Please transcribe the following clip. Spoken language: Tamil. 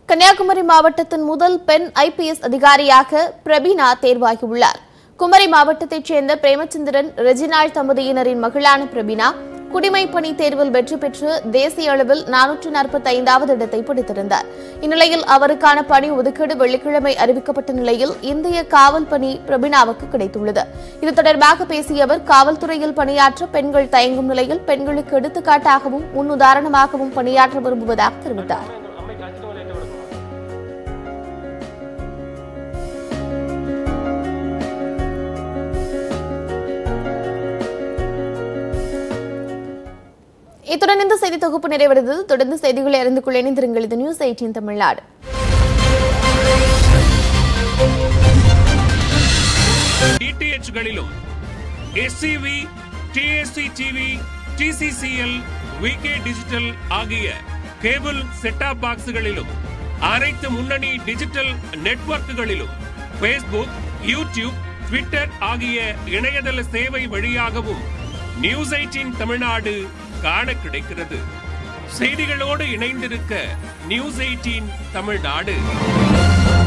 கன்னியாகுமரி மாவட்டத்தின் முதல் பெண் ஐபிஎஸ் அதிகாரியாக பிரபீனா தேர்வாகியுள்ளார் குமரி மாவட்டத்தைச் சேர்ந்த பிரேமச்சந்திரன் ரெஜினால்ட் தம்பதியினரின் மகளான பிரபீனா குடிமைப் பணி தேர்வில் வெற்றி பெற்று தேசிய அளவில் நானூற்று நாற்பத்தி ஐந்தாவது இடத்தை பிடித்திருந்தார் இந்நிலையில் அவருக்கான பணி ஒதுக்கீடு வெள்ளிக்கிழமை அறிவிக்கப்பட்ட நிலையில் இந்திய காவல் பணி பிரபீனாவுக்கு கிடைத்துள்ளது இது தொடர்பாக பேசிய அவர் காவல்துறையில் பணியாற்ற பெண்கள் தயங்கும் நிலையில் பெண்களுக்கு எடுத்துக்காட்டாகவும் முன்னுதாரணமாகவும் பணியாற்ற விரும்புவதாக தெரிவித்தார் இத்துடன் இந்த செய்தி தொகுப்பு நிறைவடைந்தது தொடர்ந்து செய்திகளை அறிந்து கொள்ள இணைந்திருங்கள் இது நியூஸ் எயிட்டீன் தமிழ்நாடு டிடிஎச்களிலும் SCV TSC TV TCCL VK digital ஆகிய கேபிள் செட்டாப் பாக்ஸ்களிலும் அனைத்து முன்னணி டிஜிட்டல் நெட்வொர்க்குகளிலும் ஃபேஸ்புக் யூடியூப் ட்விட்டர் ஆகிய இணையதள சேவை வழியாகவும் நியூஸ் எயிட்டின் தமிழ்நாடு காண கிடைக்கிறது செய்திகளோடு இணைந்திருக்க நியூஸ் எயிட்டீன் தமிழ்நாடு